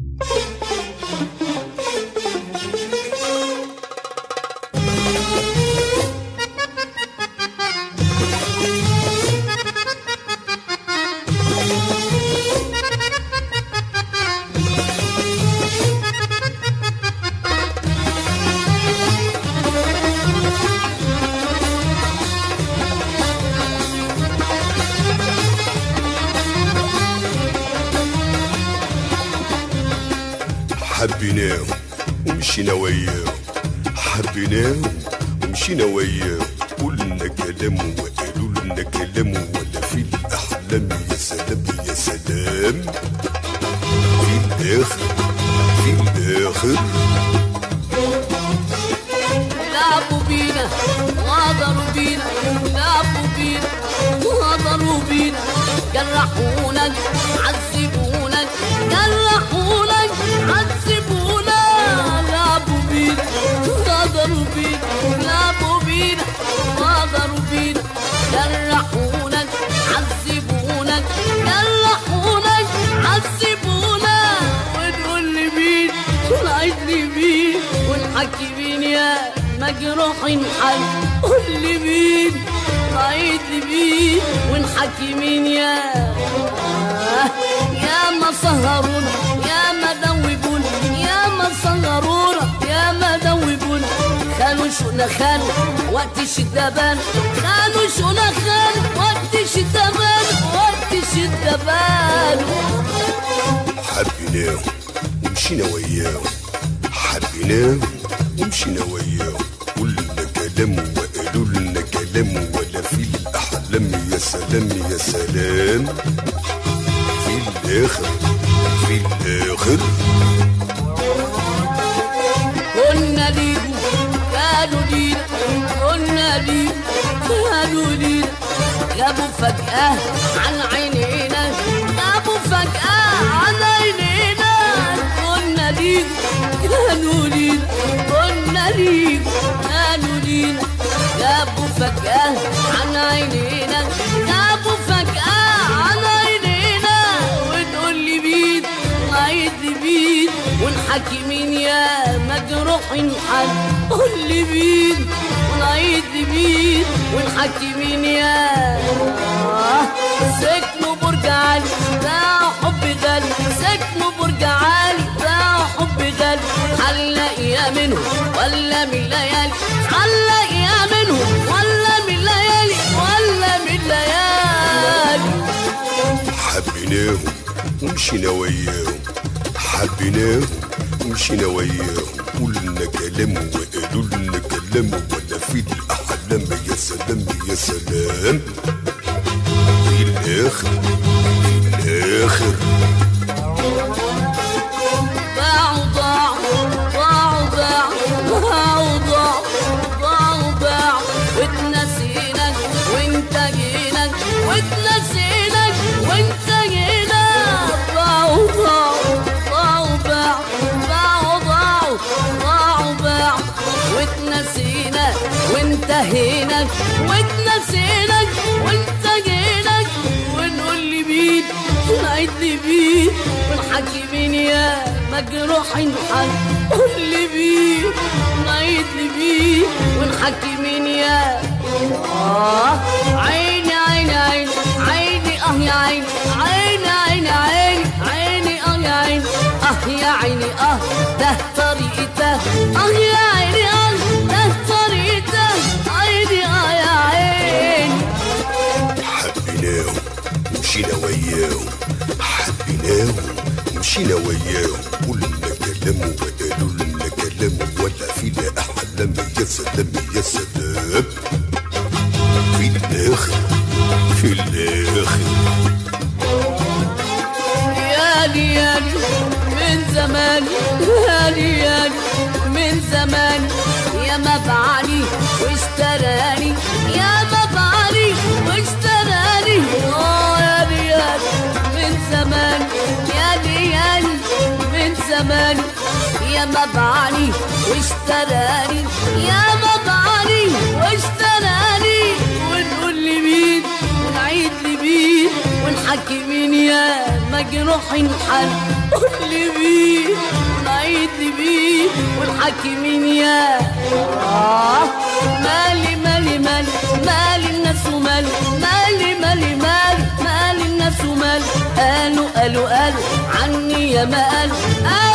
حبيناهم ومشينا وياهم حبيناهم ومشينا وياهم قلنا كلام وقالوا لنا كلام ولا في الأحلام يا سلام يا سلام في الآخر في الآخر لعبوا بينا غدروا بينا لعبوا بينا غدروا بينا جرحونا عذبونا جرحونا عذبونا لعبوا بينا غدروا بينا لعبوا بينا غدروا بينا جرحونا عذبونا جرحونا عذبونا ونقول لمين ونعيد لمين ونحكي مين يا مجروحين حل قول لي مين نعيد لمين ونحكي مين يا يا ما سهرونا يا ما دوبونا يا ما سهرونا يا ما دوبونا خانوا شونا خانوا وقت الشدة بان خانوا شونا خانوا وقت الشدة بان وقت الشدة بان حبيناهم ومشينا وياهم حبيناهم ومشينا وياهم قلنا كلام وقالوا لنا كلام ولا في الأحلام يا سلام يا سلام في الآخر في الآخر قلنا ليهم كانوا لينا قلنا ليهم كانوا لينا غابوا فجأة عن عينينا غابوا فجأة عن عينينا قلنا ليهم كانوا لينا قلنا ليهم كانوا لينا غابوا فجأة عن عينينا غابوا فجأة عن عينينا ونقول لي مين نعيد لي مين ونحكي مين يا مجروحين حد قول لي مين ونعيد لي مين ونحكي مين يا سكنوا برج عالي ده حب غالي سكنوا برج عالي ده حب غالي هنلاقيها منهم ولا من ليالي هنلاقيها منهم ولا من ليالي ولا من ليالي حبيناهم ومشينا وياهم حبيناهم ومشينا وياهم قلنا كلام وقالوا لنا كلام ولا في الأحلام يا سلام يا سلام في الآخر في الآخر ضاعوا ضاعوا ضاعوا ضاعوا ضاعوا ضاعوا ضاعوا ضاعوا واتنسينك وانت جينك واتنسينك وانت جينك ضاعوا ضاعوا ضاعوا ضاعوا ضاعوا ضاعوا ضاعوا ضاعوا واتنسينك وانتهينك واتنسينك وانت جينك ونقول لي مين ونعيد لي مين ونحكي مين يا مجروحين حد قول لي مين ونعيد لي مين ونحكي مين يا آه عيني عيني عيني عيني اه يا عيني عيني عيني عيني عيني اه يا عيني اه يا عيني اه ده طريقته اه يا عيني اه ده طريقته عيني اه يا عيني حبيناهم ومشينا وياهم حبيناهم ومشينا وياهم قلنا كلام وقالوا لنا كلام ولا في أحلام يا سلام يا سلام في الآخر في الآخر يالي يالي من زمان يالي يالي من زمان يا مبعلي واشتراني يا مبعلي واشتراني اه يالي يالي من زمان يالي يالي من زمان يا مبعلي واشتراني يا مبعلي واشتراني ونقول لي مين ونعيد لي مين ونحكي مين يا مجروحين حل قول لي مين والمكذبين والحاكمين يا آه مالي مالي مالي مالي الناس ومالي مالي مالي مالي مالي الناس ومالي قالوا قالوا قالوا عني يا ما قالوا